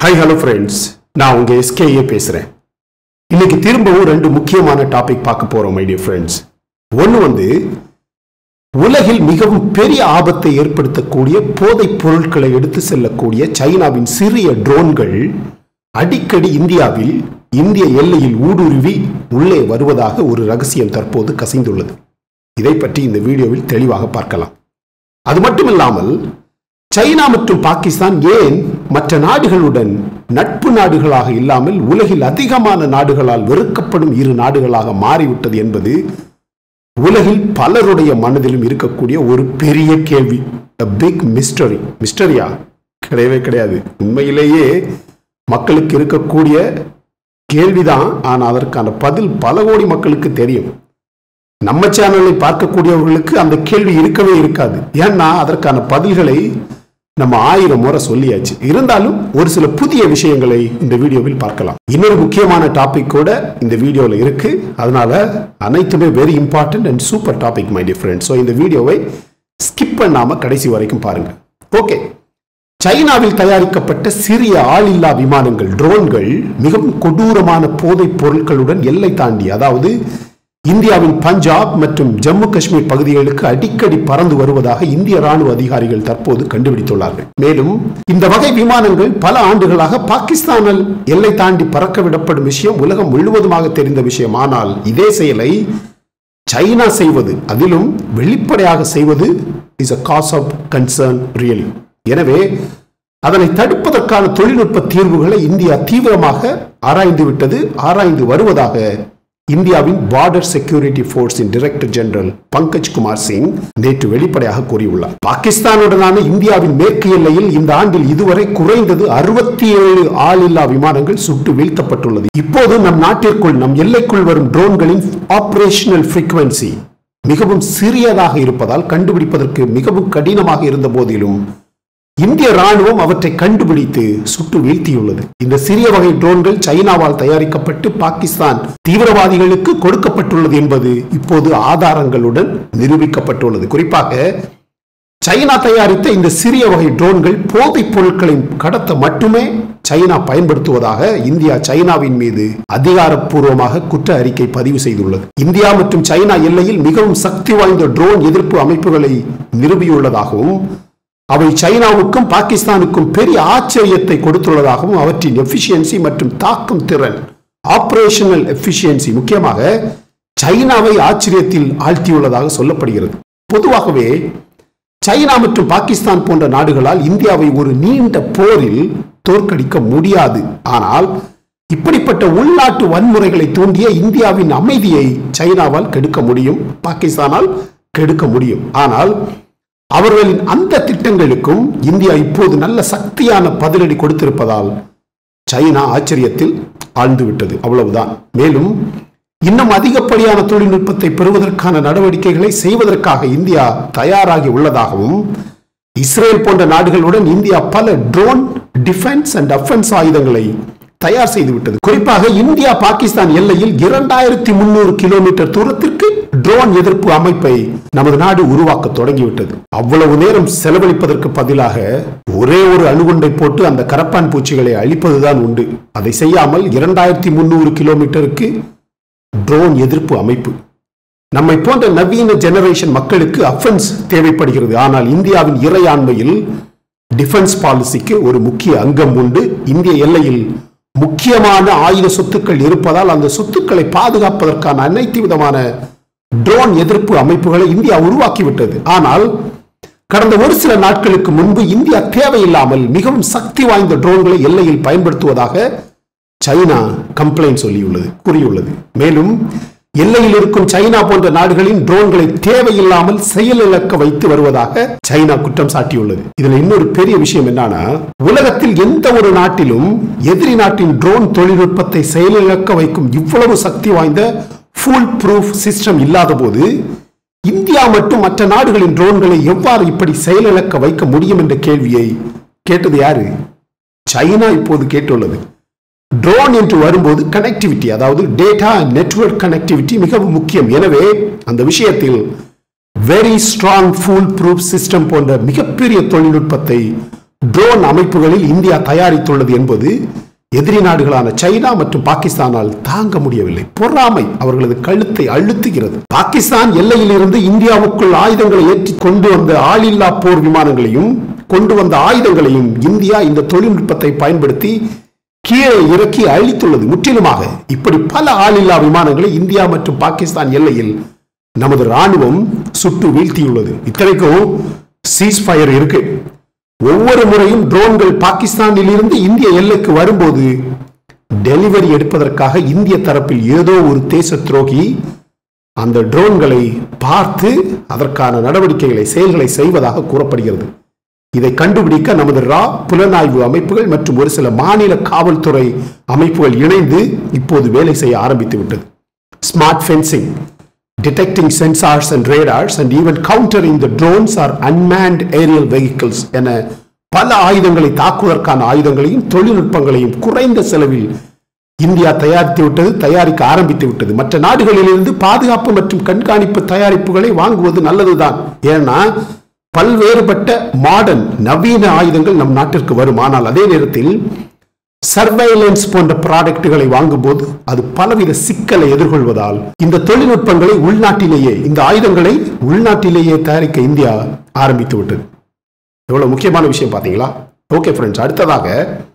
Hi hello friends நான் உங்க SKA பேசுறேன் இன்னைக்கு திரும்பவும் ரெண்டு முக்கியமான டாபிக் பார்க்க போறோம் மை டியர் ஃப்ரெண்ட்ஸ் ஒன்று வந்து உலகில் மிகவும் பெரிய ஆபத்தை ஏற்படுத்தக்கூடிய போதைப் பொருட்களை எடுத்து செல்லக்கூடிய சைனாவின் சிறிய ட்ரோன்கள் அடிக்கடி இந்தியாவில் இந்திய எல்லையில் ஊடுருவி உள்ளே வருவதாக ஒரு ரகசியம் தற்போது கசிந்துள்ளது இதை பற்றி இந்த வீடியோவில் தெளிவாக பார்க்கலாம் அது மட்டுமில்லாமல் சைனா மற்றும் பாகிஸ்தான் ஏன் மற்ற நாடுகளுடன் நட்பு நாடுகளாக இல்லாமல் உலகில் அதிகமான நாடுகளால் வெறுக்கப்படும் இரு நாடுகளாக மாறிவிட்டது என்பது உலகில் பலருடைய மனதிலும் இருக்கக்கூடிய ஒரு பெரிய கேள்வி பிக் மிஸ்டரி மிஸ்டரியா கிடையவே கிடையாது உண்மையிலேயே மக்களுக்கு இருக்கக்கூடிய கேள்விதான் ஆனால் அதற்கான பதில் பல கோடி மக்களுக்கு தெரியும் நம்ம சேனலை பார்க்கக்கூடியவர்களுக்கு அந்த கேள்வி இருக்கவே இருக்காது ஏன்னா அதற்கான பதில்களை நம்ம ஆயிரம் முறை சொல்லியாச்சு இருந்தாலும் ஒரு சில புதிய விஷயங்களை இந்த வீடியோவில் பார்க்கலாம் இன்னொரு முக்கியமான டாபிக் கூட இந்த வீடியோவில் இருக்கு அதனால அனைத்துமே very important and super topic my dear friend so இந்த வீடியோவை ஸ்கிப் பண்ணாம கடைசி வரைக்கும் பாருங்க ஓகே சைனாவில் தயாரிக்கப்பட்ட சிறிய ஆளில்லா விமானங்கள் ட்ரோன்கள் மிகவும் கொடூரமான போதைப் பொருட்களுடன் எல்லை தாண்டி அதாவது இந்தியாவின் பஞ்சாப் மற்றும் ஜம்மு காஷ்மீர் பகுதிகளுக்கு அடிக்கடி பறந்து வருவதாக இந்திய ராணுவ அதிகாரிகள் தற்போது கண்டுபிடித்துள்ளார்கள் மேலும் இந்த வகை விமானங்கள் பல ஆண்டுகளாக பாகிஸ்தானில் எல்லை தாண்டி பறக்க விடப்படும் விஷயம் உலகம் முழுவதுமாக தெரிந்த விஷயம் ஆனால் இதே செயலை சைனா செய்வது அதிலும் வெளிப்படையாக செய்வது is a cause of concern really எனவே அதனை தடுப்பதற்கான தொழில்நுட்ப தீர்வுகளை இந்தியா தீவிரமாக ஆராய்ந்து விட்டது ஆராய்ந்து வருவதாக இந்தியாவின் பார்டர் செக்யூரிட்டி போர்ஸின் டைரக்டர் ஜெனரல் பங்கஜ் குமார் சிங் நேற்று வெளிப்படையாக கூறியுள்ளார் பாகிஸ்தானுடனான இந்தியாவின் மேற்கு எல்லையில் இந்த ஆண்டில் இதுவரை குறைந்தது அறுபத்தி ஏழு ஆளில்லா விமானங்கள் சுட்டு வீழ்த்தப்பட்டுள்ளது இப்போது நம் நாட்டிற்குள் நம் எல்லைக்குள் வரும் ட்ரோன்களின் ஆபரேஷனல் ஃப்ரீக்வன்சி மிகவும் சிறியதாக இருப்பதால் கண்டுபிடிப்பதற்கு மிகவும் கடினமாக இருந்த போதிலும் இந்திய ராணுவம் அவற்றை கண்டுபிடித்து சுட்டு வீழ்த்தியுள்ளது இந்த சிறிய வகை ட்ரோன்கள் சைனாவால் தயாரிக்கப்பட்டு பாகிஸ்தான் தீவிரவாதிகளுக்கு கொடுக்கப்பட்டுள்ளது என்பது இப்போது ஆதாரங்களுடன் நிரூபிக்கப்பட்டுள்ளது குறிப்பாக சைனா தயாரித்த இந்த சிறிய வகை ட்ரோன்கள் போதைப் பொருட்களை கடத்த மட்டுமே சைனா பயன்படுத்துவதாக இந்தியா சைனாவின் மீது அதிகாரப்பூர்வமாக குற்ற அறிக்கை பதிவு செய்துள்ளது இந்தியா மற்றும் சைனா எல்லையில் மிகவும் சக்தி வாய்ந்த ட்ரோன் எதிர்ப்பு அமைப்புகளை நிறுவியுள்ளதாகவும் அவை சைனாவுக்கும் பாகிஸ்தானுக்கும் பெரிய ஆச்சரியத்தை கொடுத்துள்ளதாகவும் அவற்றின் எஃபிஷியன்சி மற்றும் தாக்கும் திறன் ஆபரேஷனல் எஃபிஷியன்சி முக்கியமாக சைனாவை ஆச்சரியத்தில் ஆழ்த்தியுள்ளதாக சொல்லப்படுகிறது பொதுவாகவே சைனா மற்றும் பாகிஸ்தான் போன்ற நாடுகளால் இந்தியாவை ஒரு நீண்ட போரில் தோற்கடிக்க முடியாது ஆனால் இப்படிப்பட்ட உள்நாட்டு வன்முறைகளை தூண்டிய இந்தியாவின் அமைதியை சைனாவால் கெடுக்க முடியும் பாகிஸ்தானால் கெடுக்க முடியும் ஆனால் அவர்களின் அந்த திட்டங்களுக்கும் இந்தியா இப்போது நல்ல சக்தியான பதிலடி கொடுத்திருப்பதால் சைனா ஆச்சரியத்தில் ஆழ்ந்துவிட்டது அவ்வளவுதான் மேலும் இன்னும் அதிகப்படியான தொழில்நுட்பத்தை பெறுவதற்கான நடவடிக்கைகளை செய்வதற்காக இந்தியா தயாராகி உள்ளதாகவும் இஸ்ரேல் போன்ற நாடுகளுடன் இந்தியா பல ட்ரோன் டிஃபென்ஸ் அண்ட் அஃபென்ஸ் ஆயுதங்களை தயார் செய்துவிட்டது குறிப்பாக இந்தியா பாகிஸ்தான் எல்லையில் இரண்டாயிரத்தி முன்னூறு கிலோமீட்டர் தூரத்திற்கு ட்ரோன் எதிர்ப்பு அமைப்பை நமது நாடு உருவாக்க தொடங்கிவிட்டது அவ்வளவு நேரம் செலவழிப்பதற்கு பதிலாக ஒரே ஒரு அணுகுண்டை போட்டு அந்த கரப்பான் பூச்சிகளை அழிப்பதுதான் உண்டு அதை செய்யாமல் இரண்டாயிரத்தி முன்னூறு கிலோமீட்டருக்கு ட்ரோன் எதிர்ப்பு அமைப்பு நம்மை போன்ற நவீன ஜெனரேஷன் மக்களுக்கு அஃபென்ஸ் தேவைப்படுகிறது ஆனால் இந்தியாவின் இறையாண்மையில் டிஃபென்ஸ் பாலிசிக்கு ஒரு முக்கிய அங்கம் உண்டு இந்திய எல்லையில் முக்கியமான ஆயுத சொத்துக்கள் இருப்பதால் அந்த சொத்துக்களை பாதுகாப்பதற்கான அனைத்து விதமான ட்ரோன் எதிர்ப்பு அமைப்புகளை இந்தியா உருவாக்கிவிட்டது ஆனால் கடந்த ஒரு சில நாட்களுக்கு முன்பு இந்தியா தேவையில்லாமல் மிகவும் சக்தி வாய்ந்த ட்ரோன்களை எல்லையில் பயன்படுத்துவதாக சைனா கம்ப்ளைண்ட் சொல்லியுள்ளது கூறியுள்ளது மேலும் எல்லையில் இருக்கும் சைனா போன்ற நாடுகளின் ட்ரோன்களை தேவையில்லாமல் செயலிழக்க வைத்து வருவதாக சைனா குற்றம் சாட்டியுள்ளது இதுல இன்னொரு பெரிய விஷயம் என்னன்னா உலகத்தில் எந்த ஒரு நாட்டிலும் எதிரி நாட்டின் ட்ரோன் தொழில்நுட்பத்தை செயலிழக்க வைக்கும் இவ்வளவு சக்தி வாய்ந்த ஃபுல் ப்ரூஃப் சிஸ்டம் இல்லாத போது இந்தியா மற்றும் மற்ற நாடுகளின் ட்ரோன்களை எவ்வாறு இப்படி செயலிழக்க வைக்க முடியும் என்ற கேள்வியை கேட்டது யாரு சைனா இப்போது கேட்டுள்ளது ட்ரோன் என்று வரும்போது கனெக்டிவிட்டி அதாவது டேட்டா நெட்வொர்க் கனெக்டிவிட்டி மிகவும் முக்கியம் எனவே அந்த விஷயத்தில் very strong full proof system போன்ற மிகப்பெரிய தொழில்நுட்பத்தை ட்ரோன் அமைப்புகளில் இந்தியா தயாரித்துள்ளது என்பது எதிரி நாடுகளான சைனா மற்றும் பாகிஸ்தானால் தாங்க முடியவில்லை பொறாமை அவர்களது கழுத்தை அழுத்துகிறது பாகிஸ்தான் எல்லையில் இருந்து இந்தியாவுக்குள் ஆயுதங்களை ஏற்றி கொண்டு வந்த ஆளில்லா போர் விமானங்களையும் கொண்டு வந்த ஆயுதங்களையும் இந்தியா இந்த தொழில்நுட்பத்தை பயன்படுத்தி கீழே இறக்கி அழித்துள்ளது முற்றிலுமாக இப்படி பல ஆளில்லா விமானங்களை இந்தியா மற்றும் பாகிஸ்தான் எல்லையில் நமது ராணுவம் சுட்டு வீழ்த்தியுள்ளது இத்தனைக்கும் சீஸ்ஃபயர் இருக்கு ஒவ்வொரு முறையும் ட்ரோன்கள் பாகிஸ்தானில் இருந்து இந்திய எல்லைக்கு வரும்போது டெலிவரி எடுப்பதற்காக இந்திய தரப்பில் ஏதோ ஒரு தேச துரோகி அந்த ட்ரோன்களை பார்த்து அதற்கான நடவடிக்கைகளை செயல்களை செய்வதாக கூறப்படுகிறது இதை கண்டுபிடிக்க நமது ரா புலனாய்வு அமைப்புகள் மற்றும் ஒரு சில மாநில காவல்துறை அமைப்புகள் இணைந்து இப்போது வேலை செய்ய ஆரம்பித்து விட்டது smart fencing detecting sensors and radars and even countering the drones or unmanned aerial vehicles என பல ஆயுதங்களை தாக்குவதற்கான ஆயுதங்களையும் தொழில்நுட்பங்களையும் குறைந்த செலவில் இந்தியா தயாரித்து விட்டது தயாரிக்க ஆரம்பித்து விட்டது மற்ற நாடுகளிலிருந்து பாதுகாப்பு மற்றும் கண்காணிப்பு தயாரிப்புகளை வாங்குவது நல்லதுதான் ஏன்னா பல்வேறுபட்ட மாடர்ன் நவீன ஆயுதங்கள் நம் நாட்டிற்கு வரும் ஆனால் அதே நேரத்தில் சர்வைலன்ஸ் போன்ற ப்ராடக்ட்டுகளை வாங்கும்போது அது பலவித சிக்கலை எதிர்கொள்வதால் இந்த தொழில்நுட்பங்களை உள்நாட்டிலேயே இந்த ஆயுதங்களை உள்நாட்டிலேயே தயாரிக்க இந்தியா ஆரம்பித்து விட்டது எவ்வளவு முக்கியமான விஷயம் பாத்தீங்களா ஓகே ஃப்ரெண்ட்ஸ் அடுத்ததாக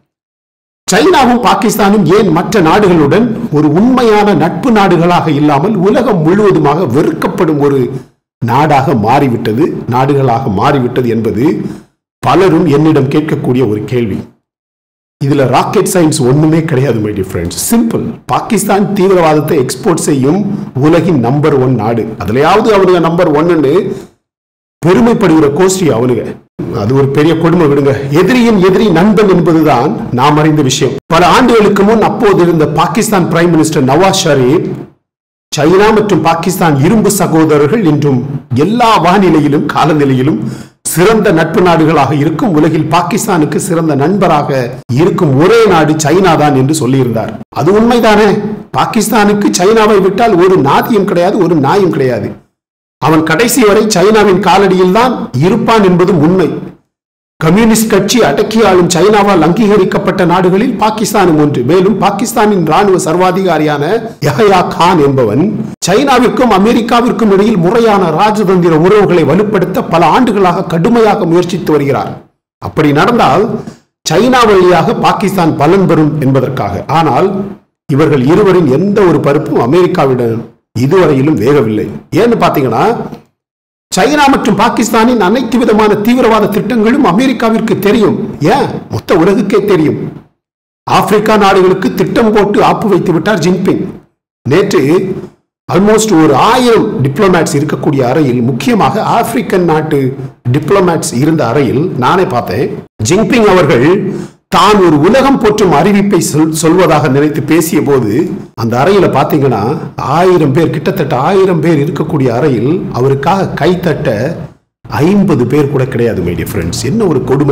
சைனாவும் பாகிஸ்தானும் ஏன் மற்ற நாடுகளுடன் ஒரு உண்மையான நட்பு நாடுகளாக இல்லாமல் உலகம் முழுவதுமாக வெறுக்கப்படும் ஒரு நாடாக மாறிவிட்டது நாடுகளாக மாறிவிட்டது என்பது பலரும் என்னிடம் கேட்கக்கூடிய ஒரு கேள்வி இதுல ராக்கெட் சயின்ஸ் ஒண்ணுமே கிடையாது மை ஃப்ரெண்ட்ஸ் சிம்பிள் பாகிஸ்தான் தீவிரவாதத்தை எக்ஸ்போர்ட் செய்யும் உலகின் நம்பர் ஒன் நாடு அதுலயாவது அவனுங்க நம்பர் ஒன்னு பெருமைப்படுகிற கோஷ்டி அவனுங்க அது ஒரு பெரிய கொடுமை விடுங்க எதிரியின் எதிரி நண்பன் என்பதுதான் நாம் அறிந்த விஷயம் பல ஆண்டுகளுக்கு முன் அப்போது இருந்த Pakistan prime minister Nawaz Sharif China மற்றும் பாகிஸ்தான் இரும்பு சகோதரர்கள் இன்றும் எல்லா வானிலையிலும் காலநிலையிலும் சிறந்த நட்பு நாடுகளாக இருக்கும் உலகில் பாகிஸ்தானுக்கு சிறந்த நண்பராக இருக்கும் ஒரே நாடு சைனா தான் என்று சொல்லியிருந்தார் அது உண்மைதானே பாகிஸ்தானுக்கு சைனாவை விட்டால் ஒரு நாதியும் கிடையாது ஒரு நாயும் கிடையாது அவன் கடைசி வரை சைனாவின் காலடியில் தான் இருப்பான் என்பதும் உண்மை கம்யூனிஸ்ட் கட்சி அடக்கி ஆளும் சைனாவால் அங்கீகரிக்கப்பட்ட நாடுகளில் பாகிஸ்தானும் ஒன்று மேலும் பாகிஸ்தானின் ராணுவ சர்வாதிகாரியான யஹயா கான் என்பவன் சைனாவிற்கும் அமெரிக்காவிற்கும் இடையில் முறையான ராஜதந்திர உறவுகளை வலுப்படுத்த பல ஆண்டுகளாக கடுமையாக முயற்சித்து வருகிறார் அப்படி நடந்தால் சைனா வழியாக பாகிஸ்தான் பலன் பெறும் என்பதற்காக ஆனால் இவர்கள் இருவரின் எந்த ஒரு பருப்பும் அமெரிக்காவிடம் இதுவரையிலும் வேகவில்லை ஏன்னு பாத்தீங்கன்னா சைனா மற்றும் பாகிஸ்தானின் அனைத்து விதமான தீவிரவாத திட்டங்களும் அமெரிக்காவிற்கு தெரியும் ஏன் மொத்த உலகுக்கே தெரியும் ஆப்பிரிக்கா நாடுகளுக்கு திட்டம் போட்டு ஆப்பு வைத்து விட்டார் ஜின்பிங் நேற்று ஆல்மோஸ்ட் ஒரு ஆயிரம் டிப்ளமேட்ஸ் இருக்கக்கூடிய அறையில் முக்கியமாக ஆப்பிரிக்கன் நாட்டு டிப்ளமேட்ஸ் இருந்த அறையில் நானே பார்த்தேன் ஜின்பிங் அவர்கள் தான் ஒரு உலகம் போற்றும் அறிவிப்பை சொல் சொல்வதாக நினைத்து பேசிய போது அந்த அறையில பாத்தீங்கன்னா ஆயிரம் பேர் கிட்டத்தட்ட ஆயிரம் பேர் இருக்கக்கூடிய அறையில் அவருக்காக கைத்தட்ட ஐம்பது பேர் கூட கிடையாது மைடிய ஃப்ரெண்ட்ஸ் என்ன ஒரு கொடுமை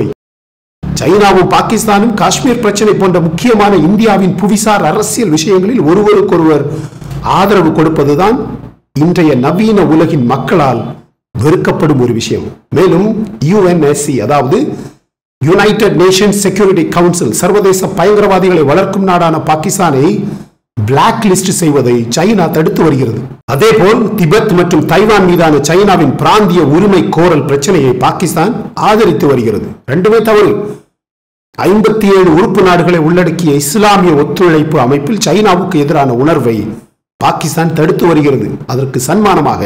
சைனாவும் பாகிஸ்தானும் காஷ்மீர் பிரச்சனை போன்ற முக்கியமான இந்தியாவின் புவிசார் அரசியல் விஷயங்களில் ஒருவருக்கொருவர் ஆதரவு கொடுப்பதுதான் இன்றைய நவீன உலகின் மக்களால் வெறுக்கப்படும் ஒரு விஷயம் மேலும் யுஎன்எஸ்சி அதாவது யுனைடெட் நேஷன்ஸ் செக்யூரிட்டி கவுன்சில் சர்வதேச பயங்கரவாதிகளை வளர்க்கும் நாடான பாகிஸ்தானை பிளாக் லிஸ்ட் செய்வதை சைனா தடுத்து வருகிறது அதேபோல் திபெத் மற்றும் தைவான் மீதான சைனாவின் பிராந்திய உரிமை கோரல் பிரச்சனையை பாகிஸ்தான் ஆதரித்து வருகிறது ரெண்டுமே தவறு ஐம்பத்தி ஏழு உறுப்பு நாடுகளை உள்ளடக்கிய இஸ்லாமிய ஒத்துழைப்பு அமைப்பில் சைனாவுக்கு எதிரான உணர்வை பாகிஸ்தான் தடுத்து வருகிறது அதற்கு சன்மானமாக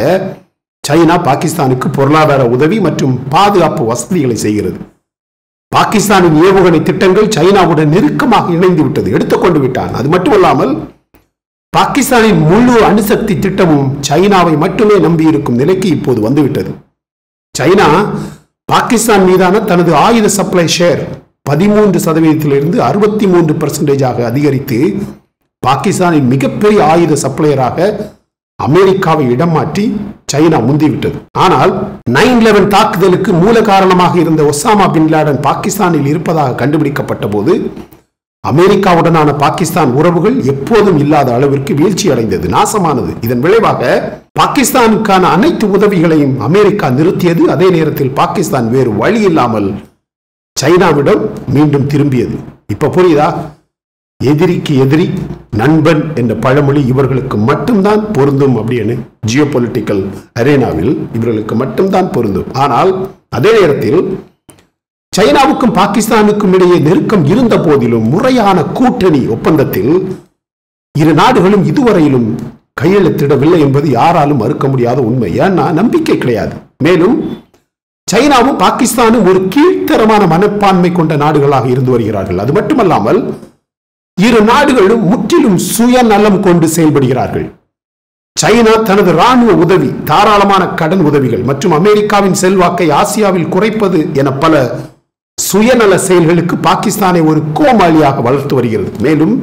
சைனா பாகிஸ்தானுக்கு பொருளாதார உதவி மற்றும் பாதுகாப்பு வசதிகளை செய்கிறது பாகிஸ்தானின் ஏவுகணை திட்டங்கள் சைனாவுடன் நெருக்கமாக இணைந்து விட்டது எடுத்துக்கொண்டு விட்டான் அது மட்டுமல்லாமல் பாகிஸ்தானின் முழு அணுசக்தி திட்டமும் சைனாவை மட்டுமே நம்பியிருக்கும் நிலைக்கு இப்போது வந்துவிட்டது சைனா பாகிஸ்தான் மீதான தனது ஆயுத சப்ளை ஷேர் பதிமூன்று சதவீதத்திலிருந்து அறுபத்தி மூன்று பர்சன்டேஜாக அதிகரித்து பாகிஸ்தானின் மிகப்பெரிய ஆயுத சப்ளையராக அமெரிக்காவை இடம் மாற்றி சைனா முந்திவிட்டது ஆனால் நைன் லெவன் தாக்குதலுக்கு மூல காரணமாக இருந்த ஒசாமா பின் லாடன் பாகிஸ்தானில் இருப்பதாக கண்டுபிடிக்கப்பட்ட போது அமெரிக்காவுடனான பாகிஸ்தான் உறவுகள் எப்போதும் இல்லாத அளவிற்கு வீழ்ச்சி அடைந்தது நாசமானது இதன் விளைவாக பாகிஸ்தானுக்கான அனைத்து உதவிகளையும் அமெரிக்கா நிறுத்தியது அதே நேரத்தில் பாகிஸ்தான் வேறு வழி இல்லாமல் சைனாவிடம் மீண்டும் திரும்பியது இப்ப புரியுதா எதிரிக்கு எதிரி நண்பன் என்ற பழமொழி இவர்களுக்கு மட்டும்தான் பொருந்தும் அப்படின்னு ஜியோ பொலிட்டிக்கல் அரேனாவில் இவர்களுக்கு மட்டும்தான் பொருந்தும் ஆனால் அதே நேரத்தில் சைனாவுக்கும் பாகிஸ்தானுக்கும் இடையே நெருக்கம் இருந்த போதிலும் முறையான கூட்டணி ஒப்பந்தத்தில் இரு நாடுகளும் இதுவரையிலும் கையெழுத்திடவில்லை என்பது யாராலும் மறுக்க முடியாத உண்மை ஏன்னா நம்பிக்கை கிடையாது மேலும் சைனாவும் பாகிஸ்தானும் ஒரு கீழ்த்தரமான மனப்பான்மை கொண்ட நாடுகளாக இருந்து வருகிறார்கள் அது மட்டுமல்லாமல் இரு நாடுகளும் முற்றிலும் சுயநலம் கொண்டு செயல்படுகிறார்கள் சைனா தனது ராணுவ உதவி தாராளமான கடன் உதவிகள் மற்றும் அமெரிக்காவின் செல்வாக்கை ஆசியாவில் குறைப்பது என பல சுயநல செயல்களுக்கு பாகிஸ்தானை ஒரு கோமாளியாக வளர்த்து வருகிறது மேலும்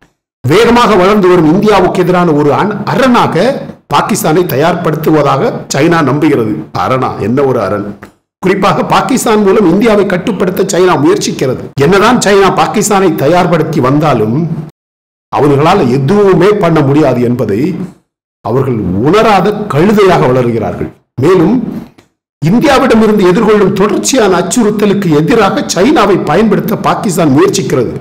வேகமாக வளர்ந்து வரும் இந்தியாவுக்கு எதிரான ஒரு அண்- அரணாக பாகிஸ்தானை தயார்படுத்துவதாக சைனா நம்புகிறது அரணா என்ன ஒரு அரண் குறிப்பாக பாகிஸ்தான் மூலம் இந்தியாவை கட்டுப்படுத்த சைனா முயற்சிக்கிறது என்னதான் சைனா பாகிஸ்தானை தயார்படுத்தி வந்தாலும் அவர்களால் எதுவுமே பண்ண முடியாது என்பதை அவர்கள் உணராத கழுதையாக வளர்கிறார்கள் மேலும் இந்தியாவிடமிருந்து எதிர்கொள்ளும் தொடர்ச்சியான அச்சுறுத்தலுக்கு எதிராக சைனாவை பயன்படுத்த பாகிஸ்தான் முயற்சிக்கிறது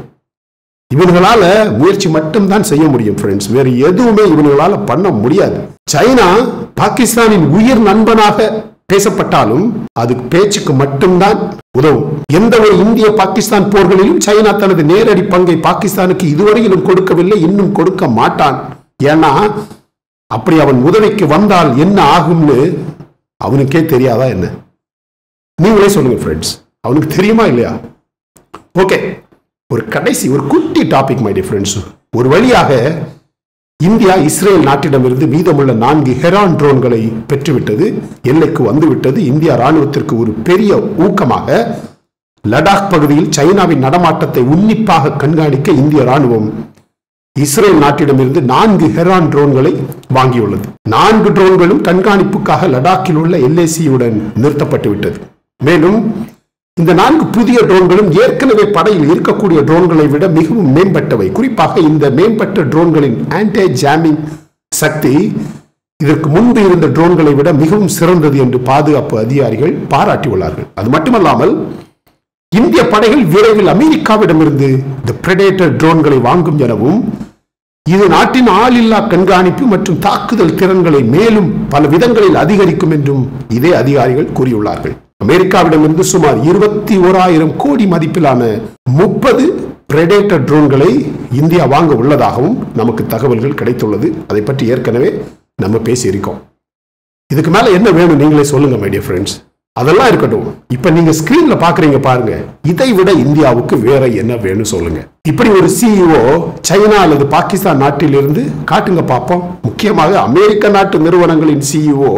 இவங்களால முயற்சி மட்டும்தான் செய்ய முடியும் ஃப்ரெண்ட்ஸ் வேற எதுவுமே இவங்களால பண்ண முடியாது சைனா பாகிஸ்தானின் உயிர் நண்பனாக பேசப்பட்டாலும் அது பேச்சுக்கு மட்டும்தான் உதவும் எந்த ஒரு இந்திய பாகிஸ்தான் போர்களிலும் சைனா தனது நேரடி பங்கை பாகிஸ்தானுக்கு இதுவரையிலும் கொடுக்கவில்லை இன்னும் கொடுக்க மாட்டான் ஏன்னா அப்படி அவன் உதவிக்கு வந்தால் என்ன ஆகும்னு அவனுக்கே தெரியாதா என்ன நீங்களே சொல்லுங்க ஃப்ரெண்ட்ஸ் அவனுக்கு தெரியுமா இல்லையா ஓகே ஒரு கடைசி ஒரு குட்டி டாபிக் மை ஃப்ரெண்ட்ஸ் ஒரு வழியாக இந்தியா இஸ்ரேல் நாட்டிடமிருந்து மீதமுள்ள நான்கு ஹெரான் ட்ரோன்களை பெற்றுவிட்டது எல்லைக்கு வந்துவிட்டது இந்தியா ராணுவத்திற்கு ஒரு பெரிய ஊக்கமாக லடாக் பகுதியில் சைனாவின் நடமாட்டத்தை உன்னிப்பாக கண்காணிக்க இந்திய ராணுவம் இஸ்ரேல் நாட்டிடமிருந்து நான்கு ஹெரான் ட்ரோன்களை வாங்கியுள்ளது நான்கு ட்ரோன்களும் கண்காணிப்புக்காக லடாக்கில் உள்ள எல்ஏசியுடன் நிறுத்தப்பட்டு விட்டது மேலும் இந்த நான்கு புதிய ட்ரோன்களும் ஏற்கனவே படையில் இருக்கக்கூடிய ட்ரோன்களை விட மிகவும் மேம்பட்டவை குறிப்பாக இந்த மேம்பட்ட ட்ரோன்களின் ஆன்டி ஜாமிங் சக்தி இதற்கு முன்பு இருந்த ட்ரோன்களை விட மிகவும் சிறந்தது என்று பாதுகாப்பு அதிகாரிகள் பாராட்டியுள்ளார்கள் அது மட்டுமல்லாமல் இந்திய படைகள் விரைவில் அமெரிக்காவிடமிருந்து இந்த பிரெடேட்டர் ட்ரோன்களை வாங்கும் எனவும் இது நாட்டின் ஆளில்லா கண்காணிப்பு மற்றும் தாக்குதல் திறன்களை மேலும் பல விதங்களில் அதிகரிக்கும் என்றும் இதே அதிகாரிகள் கூறியுள்ளார்கள் அமெரிக்காவிடமிருந்து சுமார் இருபத்தி ஓராயிரம் கோடி மதிப்பிலான முப்பது பிரெடேட்டர் ட்ரோன்களை இந்தியா வாங்க உள்ளதாகவும் நமக்கு தகவல்கள் கிடைத்துள்ளது அதை பற்றி ஏற்கனவே நம்ம பேசியிருக்கோம் இதுக்கு மேல என்ன வேணும் நீங்களே சொல்லுங்க மை டியர் ஃப்ரெண்ட்ஸ் அதெல்லாம் இருக்கட்டும் இப்ப நீங்க ஸ்கிரீன்ல பாக்குறீங்க பாருங்க இதை விட இந்தியாவுக்கு வேற என்ன வேணும் சொல்லுங்க இப்படி ஒரு சிஇஓ சைனா அல்லது பாகிஸ்தான் நாட்டிலிருந்து காட்டுங்க பார்ப்போம் முக்கியமாக அமெரிக்க நாட்டு நிறுவனங்களின் சிஇஓ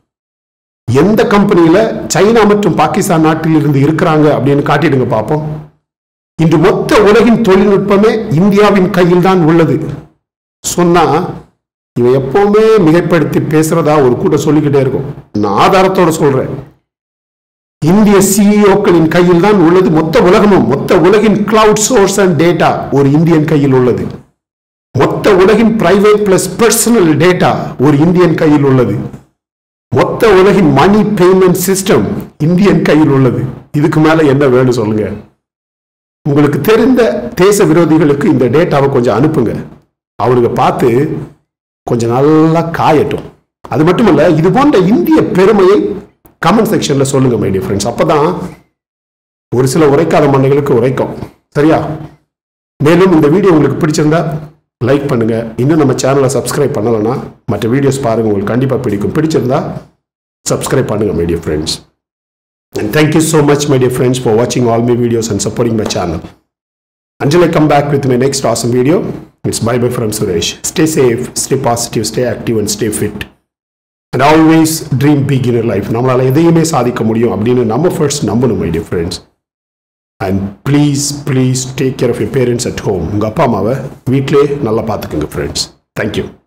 எந்த கம்பெனியில சைனா மற்றும் பாகிஸ்தான் நாட்டில் இருந்து இருக்கிறாங்க அப்படின்னு காட்டிடுங்க பார்ப்போம் இன்று மொத்த உலகின் தொழில்நுட்பமே இந்தியாவின் கையில் தான் உள்ளது சொன்னா இவன் எப்பவுமே மிகைப்படுத்தி பேசுறதா ஒரு கூட்டம் சொல்லிக்கிட்டே இருக்கும் நான் ஆதாரத்தோட சொல்றேன் இந்திய சிஇஓக்களின் கையில் தான் உள்ளது மொத்த உலகமும் மொத்த உலகின் கிளவுட் சோர்ஸ் அண்ட் டேட்டா ஒரு இந்தியன் கையில் உள்ளது மொத்த உலகின் பிரைவேட் பிளஸ் பர்சனல் டேட்டா ஒரு இந்தியன் கையில் உள்ளது மொத்த உலகின் மணி பேமெண்ட் சிஸ்டம் இந்தியன் கையில் உள்ளது இதுக்கு மேல என்ன வேணும் சொல்லுங்க உங்களுக்கு தெரிந்த தேச விரோதிகளுக்கு இந்த டேட்டாவை கொஞ்சம் அனுப்புங்க அவனுங்க பார்த்து கொஞ்சம் நல்லா காயட்டும் அது மட்டுமல்ல இது போன்ற இந்திய பெருமையை கமெண்ட் செக்ஷன்ல சொல்லுங்க மை டியர் ஃப்ரெண்ட்ஸ் அப்பதான் ஒரு சில உரைக்காத மண்டைகளுக்கு உரைக்கும் சரியா மேலும் இந்த வீடியோ உங்களுக்கு பிடிச்சிருந்தா லைக் பண்ணுங்க இன்னும் நம்ம சேனலை சப்ஸ்கிரைப் பண்ணலைன்னா மற்ற வீடியோஸ் பாருங்க உங்களுக்கு கண்டிப்பாக பிடிக்கும் பிடிச்சிருந்தா சப்ஸ்கிரைப் பண்ணுங்க my dear friends And thank you so much, my dear friends, for watching all my videos and supporting my channel. Until I come back with my next awesome video, it's bye bye from Suresh. Stay safe, stay positive, stay active, and stay fit. And always dream big in your life. நம்மளால எதையுமே சாதிக்க முடியும் அப்படின்னு நம்ம first நம்பணும் my dear friends and please please take care of your parents at home உங்கள் அப்பா அம்மாவை வீட்டிலே நல்லா பார்த்துக்குங்க ஃப்ரெண்ட்ஸ் தேங்க்யூ